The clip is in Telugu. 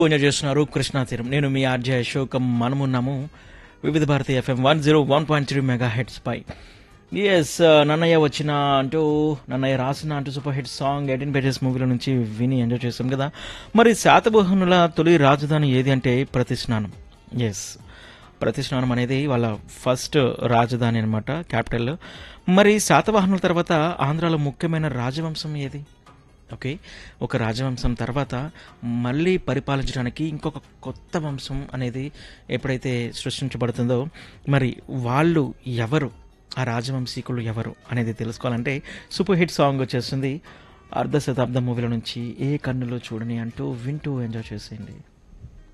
ఎంజాయ్ చేస్తున్నారు కృష్ణా తీరం నేను మీ ఆర్జే అశోకం మనమున్నాము Vividh Bharati FM one zero one point three megahertz పై ఎస్ నన్నయ్య వచ్చిన అంటూ నన్నయ్య రాసిన అంటూ super hit song eighteen pages మూవీలో నుంచి విని ఎంజాయ్ చేస్తాం కదా మరి శాతవాహనుల తొలి రాజధాని ఏది అంటే ప్రతిస్నానం ఎస్ ప్రతిస్నానం అనేది వాళ్ళ ఫస్ట్ రాజధాని అనమాట క్యాపిటల్ మరి శాతవాహనుల తర్వాత ఆంధ్రాలో ముఖ్యమైన రాజవంశం ఏది ఓకే ఒక రాజవంశం తర్వాత మళ్ళీ పరిపాలించడానికి ఇంకొక కొత్త వంశం అనేది ఎప్పుడైతే సృష్టించబడుతుందో మరి వాళ్ళు ఎవరు ఆ రాజవంశీకులు ఎవరు అనేది తెలుసుకోవాలంటే సూపర్ హిట్ సాంగ్ వచ్చేస్తుంది అర్ధ శతాబ్దం మూవీల నుంచి ఏ కన్నులో చూడని అంటూ వింటూ ఎంజాయ్ చేసేయండి